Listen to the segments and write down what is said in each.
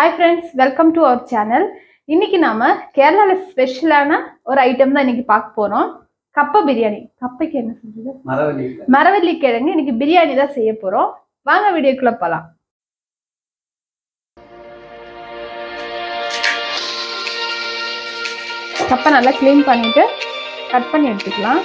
hi friends welcome to our channel இன்னைக்கு நாம கேரளாவில் ஸ்பெஷலான ஒரு ஐட்டம் தான் இன்னைக்கு பார்க்க போறோம் கப்பை பிரியாணி கப்பைக்கு என்ன சொல்றது மரவள்ளி மரவள்ளி கிழங்கு இன்னைக்கு பிரியாணி தான் செய்ய போறோம் வாங்க வீடியோக்குள்ள போலாம் கப்பை நல்லா க்ளீன் பண்ணிட்டு கட் பண்ணி எடுத்துக்கலாம்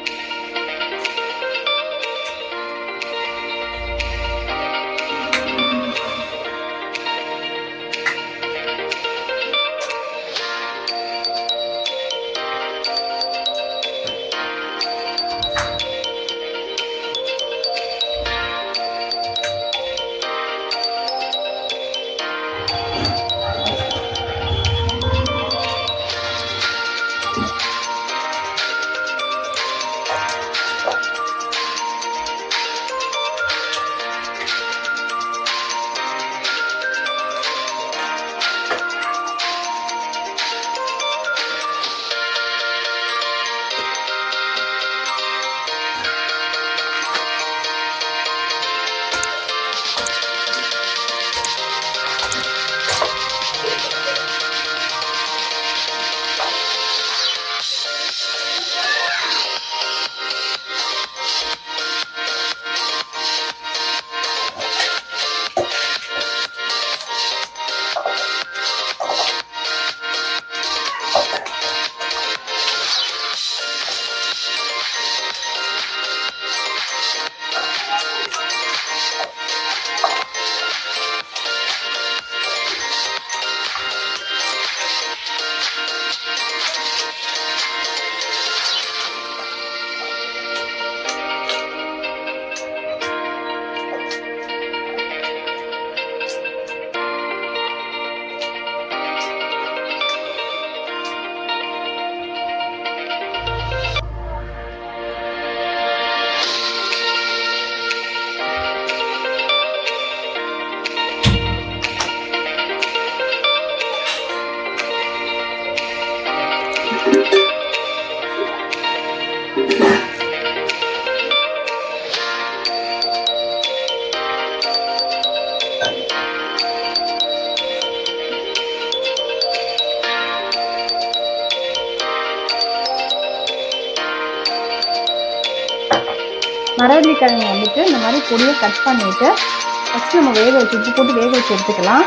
மரவள்ளி கிழங்கு வந்துட்டு இந்த மாதிரி பொடியை கட் பண்ணிட்டு ஃபஸ்ட்டு நம்ம வேக வச்சு உப்பு போட்டு வேக வச்சு எடுத்துக்கலாம்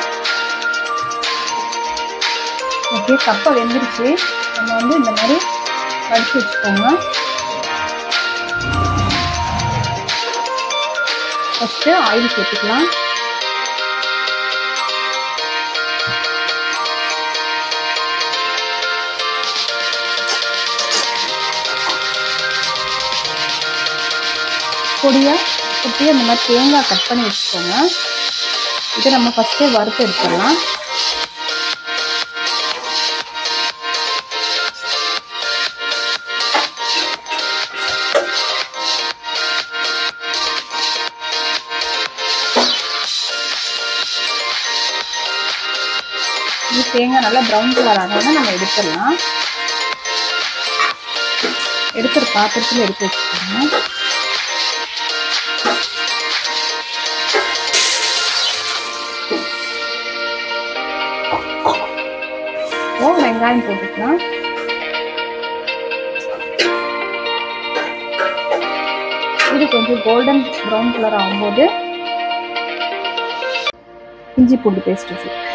ஓகே கப்பை வெந்துருச்சு நம்ம வந்து இந்த மாதிரி வடிச்சு வச்சுக்கோங்க ஃபஸ்ட்டு ஆயில் சேர்த்துக்கலாம் பொடியாக குட்டி அந்த மாதிரி தேங்காய் கட் பண்ணி வச்சுக்கோங்க இதை நம்ம ஃபஸ்ட்டே வறுத்து எடுத்துடலாம் இது தேங்காய் நல்லா ப்ரௌன் கலர் ஆனோன்னா நம்ம எடுத்துடலாம் எடுக்கிற பாத்திரத்தில் எடுத்து வச்சுக்கோங்க ஓ வெங்காயம் போட்டுக்கலாம் இது கொஞ்சம் கோல்டன் ப்ரௌன் கலர் ஆகும்போது இஞ்சி பூண்டு பேஸ்ட் சேர்த்துக்கலாம்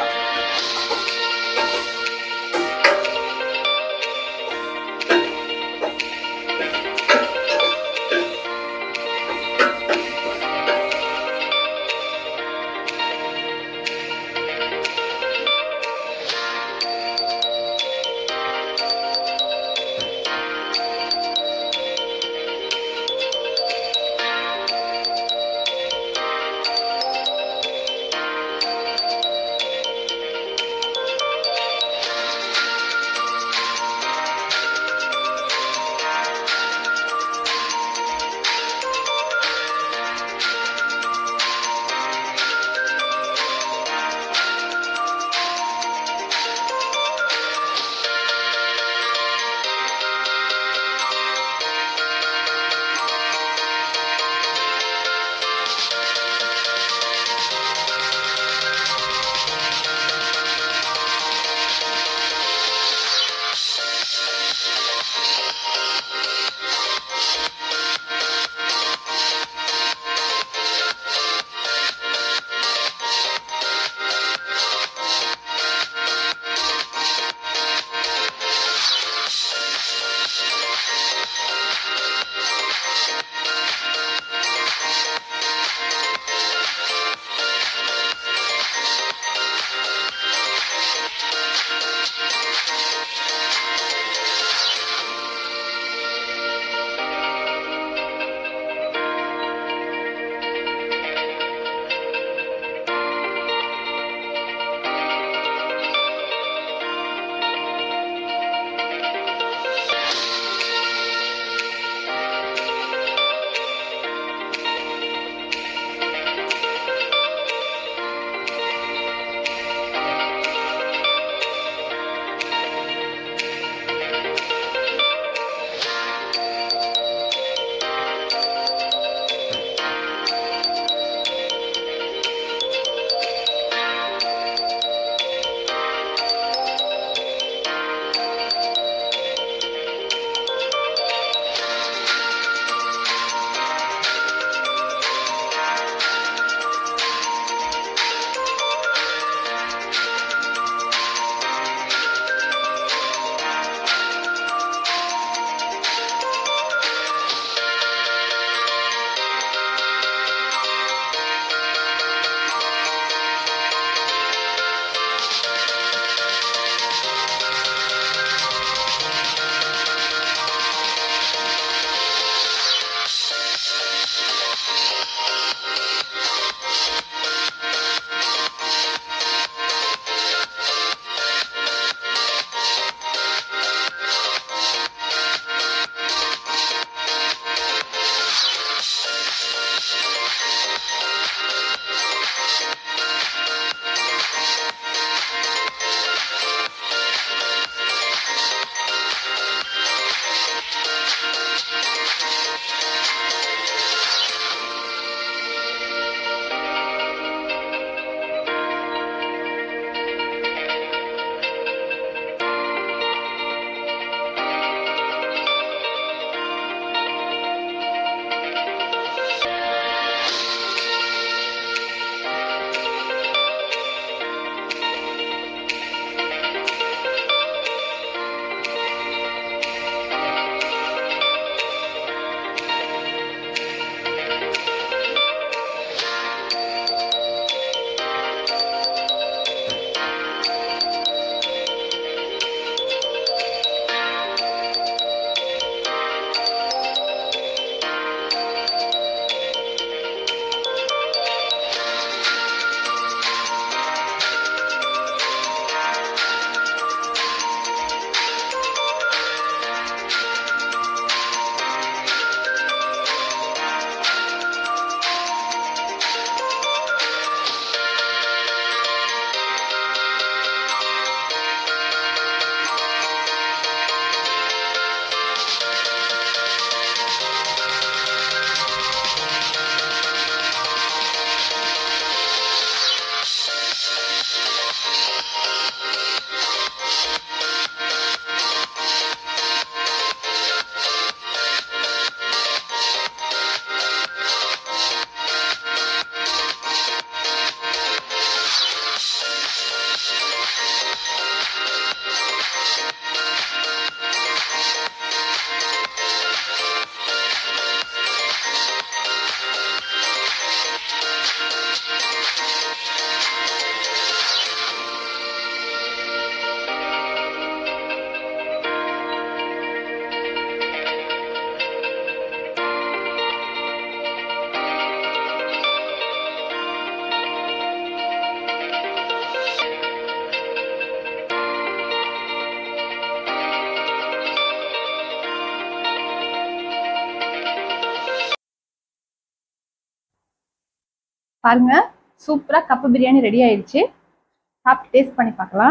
பாருங்க சூப்பரா கப்பு பிரியாணி ரெடி ஆயிடுச்சு சாப்பிட்டு டேஸ்ட் பண்ணி பார்க்கலாம்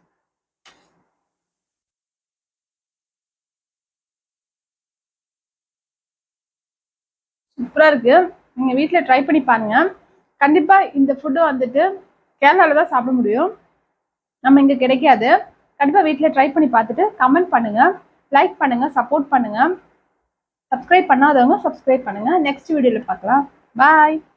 சூப்பரா இருக்கு நீங்க வீட்ல ட்ரை பண்ணி பாருங்க கண்டிப்பா இந்த ஃபுட்டு வந்துட்டு கேரளால தான் சாப்பிட முடியும் நம்ம இங்க கிடைக்காது கண்டிப்பா வீட்ல ட்ரை பண்ணி பார்த்துட்டு கமெண்ட் பண்ணுங்க லைக் பண்ணுங்க சப்போர்ட் பண்ணுங்க சப்ஸ்கிரைப் பண்ணாதவங்க சப்ஸ்கிரைப் பண்ணுங்க நெக்ஸ்ட் வீடியோல பார்க்கலாம் பாய்